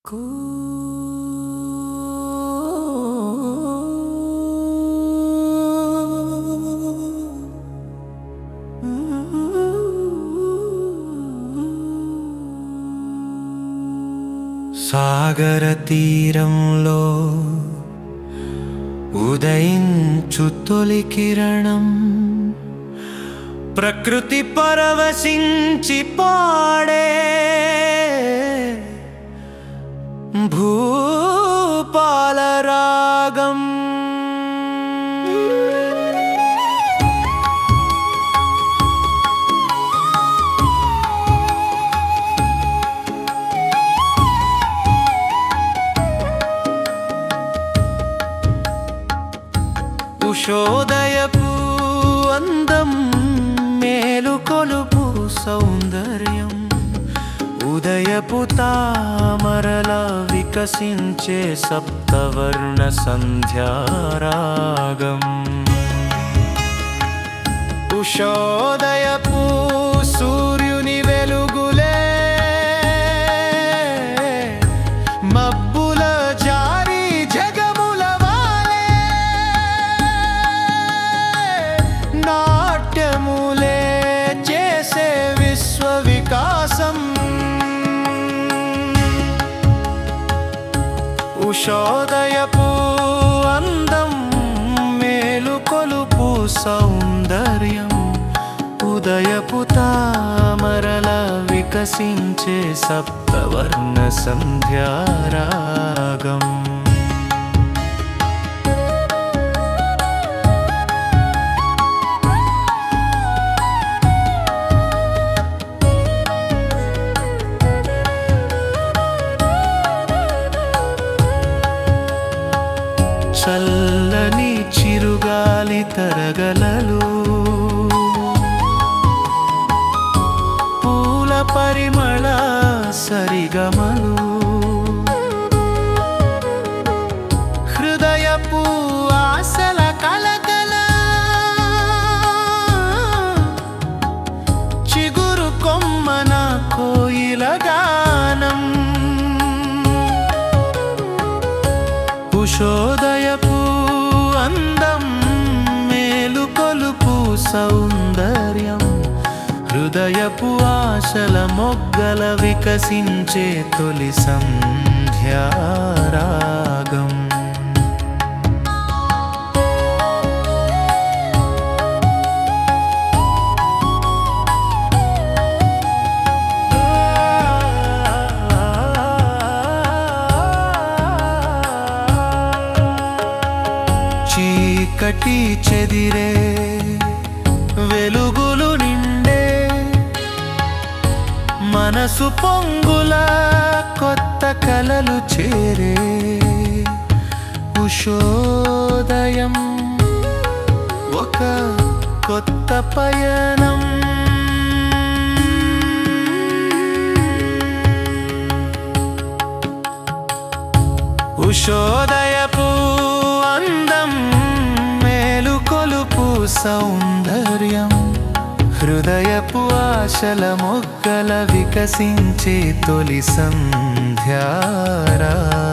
సాగర తీరంలో ఉదయించు తొలి కిరణం ప్రకృతి పరవశించి పాడే భూపాల రాగం ఉషోదయపు అందం మేలుకొలుపు సౌందర్యం ఉదయపు తామరల వికసించే సప్తవర్ణ సంధ్యారాగం ఉషోదయపు సూర్యుని వెలుగులే మబ్బుల జారి జగముల వాలే నాట్యములే చేసే విశ్వ వికాసం ఉషోదయపు అందం మేలుకొలుపు సౌందర్యం ఉదయపు తామరల వికసించే సప్తవర్ణ సంధ్యారాగం చల్లని చిరుగాలి తరగలలు పూల పరిమళ సరిగమలు హృదయపు ఆశల కలకల చిగురు కొమ్మన కోయిల గానం ఉషోదయపు అందం మేలుకొలుపు సౌందర్యం హృదయపు ఆశల మొగ్గల వికసించే తొలి సంధ్యారాగం చీకటి చెదిరే వెలుగులు నిండే మనసు పొంగుల కొత్త కలలు చేరే ఉషోదయం ఒక కొత్త పయనం ఉషోదయపు అందం మేలుకొలుపు సౌందర్యం హృదయపు ఆశల మొగ్గల వికసించే తొలి సంధ్యారా